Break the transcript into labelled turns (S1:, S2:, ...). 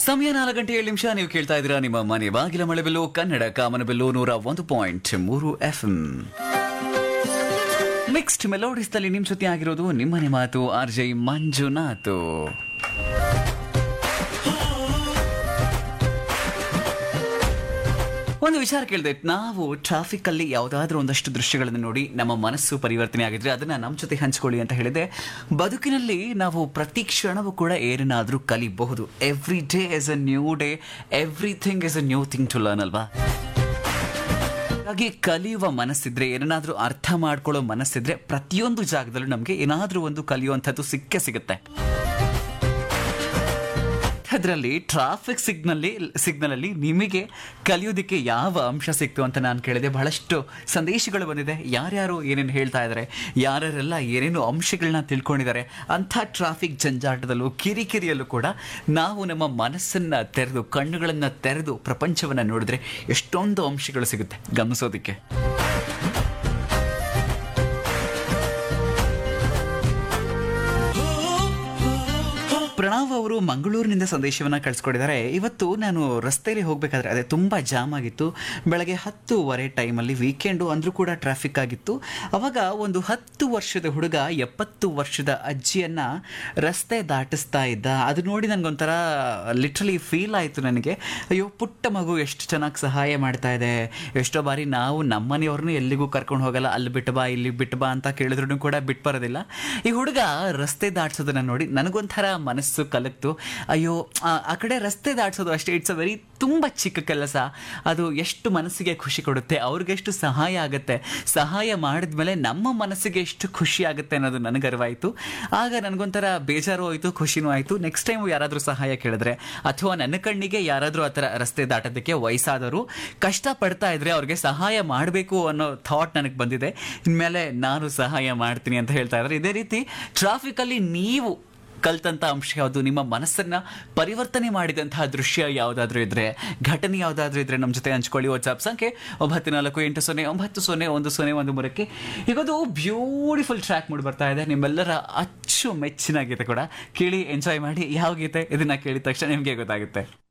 S1: ಸಮಯ ನಾಲ್ಕು ಗಂಟೆ ಏಳು ನಿಮಿಷ ನೀವು ಕೇಳ್ತಾ ಇದ್ದೀರಾ ನಿಮ್ಮ ಮನೆ ಬಾಗಿಲ ಮಳೆಬೆಲ್ಲು ಕನ್ನಡ ಕಾಮನಬೆಲ್ಲು ನೂರ ಒಂದು ಪಾಯಿಂಟ್ ಮೂರು ಎಫ್ ಮಿಕ್ಸ್ಡ್ ಮೆಲೋಡಿಸ್ದಲ್ಲಿ ನಿಮ್ ಜೊತೆ ಆಗಿರೋದು ನಿಮ್ಮನೆ ಮಾತು ಆರ್ ಜೈ ಮಂಜುನಾಥ್ ಒಂದು ವಿಚಾರ ಕೇಳಿದೆ ನಾವು ಟ್ರಾಫಿಕ್ ಅಲ್ಲಿ ಯಾವುದಾದ್ರೂ ಒಂದಷ್ಟು ದೃಶ್ಯಗಳನ್ನು ನೋಡಿ ನಮ್ಮ ಮನಸ್ಸು ಪರಿವರ್ತನೆ ಆಗಿದ್ರೆ ಅದನ್ನ ನಮ್ಮ ಜೊತೆ ಹಂಚ್ಕೊಳ್ಳಿ ಅಂತ ಹೇಳಿದೆ ಬದುಕಿನಲ್ಲಿ ನಾವು ಪ್ರತಿ ಕ್ಷಣವೂ ಕೂಡ ಏನನ್ನಾದ್ರೂ ಕಲಿಬಹುದು every day is a new day everything is a new thing to learn ಅಲ್ವಾ ಹಾಗಾಗಿ ಕಲಿಯುವ ಮನಸ್ಸಿದ್ರೆ ಏನನ್ನಾದ್ರೂ ಅರ್ಥ ಮಾಡ್ಕೊಳ್ಳೋ ಮನಸ್ಸಿದ್ರೆ ಪ್ರತಿಯೊಂದು ಜಾಗದಲ್ಲೂ ನಮಗೆ ಏನಾದ್ರೂ ಒಂದು ಕಲಿಯುವಂಥದ್ದು ಸಿಕ್ಕೇ ಸಿಗುತ್ತೆ ಅದರಲ್ಲಿ ಟ್ರಾಫಿಕ್ ಸಿಗ್ನಲ್ಲಿ ಸಿಗ್ನಲ್ ಅಲ್ಲಿ ನಿಮಗೆ ಕಲಿಯೋದಕ್ಕೆ ಯಾವ ಅಂಶ ಸಿಕ್ತು ಅಂತ ನಾನು ಕೇಳಿದೆ ಬಹಳಷ್ಟು ಸಂದೇಶಗಳು ಬಂದಿದೆ ಯಾರ್ಯಾರು ಏನೇನು ಹೇಳ್ತಾ ಇದ್ದಾರೆ ಯಾರ್ಯಾರೆಲ್ಲ ಏನೇನು ಅಂಶಗಳನ್ನ ತಿಳ್ಕೊಂಡಿದ್ದಾರೆ ಅಂಥ ಟ್ರಾಫಿಕ್ ಜಂಜಾಟದಲ್ಲೂ ಕಿರಿಕಿರಿಯಲ್ಲೂ ಕೂಡ ನಾವು ನಮ್ಮ ಮನಸ್ಸನ್ನ ತೆರೆದು ಕಣ್ಣುಗಳನ್ನ ತೆರೆದು ಪ್ರಪಂಚವನ್ನ ನೋಡಿದ್ರೆ ಎಷ್ಟೊಂದು ಅಂಶಗಳು ಸಿಗುತ್ತೆ ಗಮನಿಸೋದಕ್ಕೆ ಪ್ರಣವ್ ಅವರು ಮಂಗಳೂರಿನಿಂದ ಸಂದೇಶವನ್ನ ಕಳಿಸ್ಕೊಟ್ಟಿದ್ದಾರೆ ಇವತ್ತು ನಾನು ರಸ್ತೆಯಲ್ಲಿ ಹೋಗಬೇಕಾದ್ರೆ ಅದೇ ತುಂಬ ಜಾಮ್ ಆಗಿತ್ತು ಬೆಳಗ್ಗೆ ಹತ್ತುವರೆ ಟೈಮಲ್ಲಿ ವೀಕೆಂಡು ಅಂದರೂ ಕೂಡ ಟ್ರಾಫಿಕ್ ಆಗಿತ್ತು ಅವಾಗ ಒಂದು ಹತ್ತು ವರ್ಷದ ಹುಡುಗ ಎಪ್ಪತ್ತು ವರ್ಷದ ಅಜ್ಜಿಯನ್ನ ರಸ್ತೆ ದಾಟಿಸ್ತಾ ಇದ್ದ ಅದು ನೋಡಿ ನನಗೊಂಥರ ಲಿಟ್ರಲಿ ಫೀಲ್ ಆಯಿತು ನನಗೆ ಅಯ್ಯೋ ಪುಟ್ಟ ಮಗು ಎಷ್ಟು ಚೆನ್ನಾಗಿ ಸಹಾಯ ಮಾಡ್ತಾ ಇದೆ ಎಷ್ಟೋ ಬಾರಿ ನಾವು ನಮ್ಮನೆಯವ್ರನ್ನೂ ಎಲ್ಲಿಗೂ ಕರ್ಕೊಂಡು ಹೋಗಲ್ಲ ಅಲ್ಲಿ ಬಿಟ್ಟು ಬಾ ಇಲ್ಲಿ ಬಿಟ್ಟು ಬಾ ಅಂತ ಕೇಳಿದ್ರು ಕೂಡ ಬಿಟ್ಟು ಬರೋದಿಲ್ಲ ಈ ಹುಡುಗ ರಸ್ತೆ ದಾಟ್ಸೋದನ್ನ ನೋಡಿ ನನಗೊಂಥರ ಮನಸ್ಸು ಕಲಕ್ತು ಅಯ್ಯೋ ಆ ಆ ಕಡೆ ರಸ್ತೆ ದಾಟ್ಸೋದು ಅಷ್ಟೇ ಇಟ್ಸ್ ಅ ವೆರಿ ತುಂಬ ಚಿಕ್ಕ ಕೆಲಸ ಅದು ಎಷ್ಟು ಮನಸ್ಸಿಗೆ ಖುಷಿ ಕೊಡುತ್ತೆ ಅವ್ರಿಗೆ ಎಷ್ಟು ಸಹಾಯ ಆಗುತ್ತೆ ಸಹಾಯ ಮಾಡಿದ್ಮೇಲೆ ನಮ್ಮ ಮನಸ್ಸಿಗೆ ಎಷ್ಟು ಖುಷಿ ಆಗುತ್ತೆ ಅನ್ನೋದು ನನಗೆ ಅರಿವಾಯಿತು ಆಗ ನನಗೊಂಥರ ಬೇಜಾರು ಆಯಿತು ಖುಷಿನೂ ಆಯಿತು ನೆಕ್ಸ್ಟ್ ಟೈಮ್ ಯಾರಾದರೂ ಸಹಾಯ ಕೇಳಿದ್ರೆ ಅಥವಾ ನನ್ನ ಕಣ್ಣಿಗೆ ಯಾರಾದರೂ ಆ ಥರ ರಸ್ತೆ ದಾಟೋದಕ್ಕೆ ವಯಸ್ಸಾದವರು ಕಷ್ಟ ಪಡ್ತಾ ಇದ್ರೆ ಅವ್ರಿಗೆ ಸಹಾಯ ಮಾಡಬೇಕು ಅನ್ನೋ ಥಾಟ್ ನನಗೆ ಬಂದಿದೆ ಇನ್ಮೇಲೆ ನಾನು ಸಹಾಯ ಮಾಡ್ತೀನಿ ಅಂತ ಹೇಳ್ತಾ ಇದ್ದಾರೆ ಇದೇ ರೀತಿ ಟ್ರಾಫಿಕಲ್ಲಿ ನೀವು ಕಲ್ತಂತ ಅಂಶ ಯಾವುದು ನಿಮ್ಮ ಮನಸ್ಸನ್ನ ಪರಿವರ್ತನೆ ಮಾಡಿದಂತಹ ದೃಶ್ಯ ಯಾವುದಾದ್ರೂ ಇದ್ರೆ ಘಟನೆ ಯಾವುದಾದ್ರೂ ಇದ್ರೆ ನಮ್ಮ ಜೊತೆ ಹಂಚ್ಕೊಳ್ಳಿ ವಾಟ್ಸ್ಆಪ್ ಸಂಖ್ಯೆ ಒಂಬತ್ತು ನಾಲ್ಕು ಎಂಟು ಸೊನ್ನೆ ಒಂಬತ್ತು ಸೊನ್ನೆ ಒಂದು ಸೊನ್ನೆ ಒಂದು ಮೂರಕ್ಕೆ ಈಗೊಂದು ಬ್ಯೂಟಿಫುಲ್ ಟ್ರ್ಯಾಕ್ ಮೂಡಿ ಬರ್ತಾ ಇದೆ ನಿಮ್ಮೆಲ್ಲರ ಅಚ್ಚು ಮೆಚ್ಚಿನ ಗೀತೆ ಕೂಡ ಕೇಳಿ ಎಂಜಾಯ್ ಮಾಡಿ ಯಾವ ಗೀತೆ ಇದನ್ನ ಕೇಳಿದ ತಕ್ಷಣ ನಿಮಗೆ ಗೊತ್ತಾಗುತ್ತೆ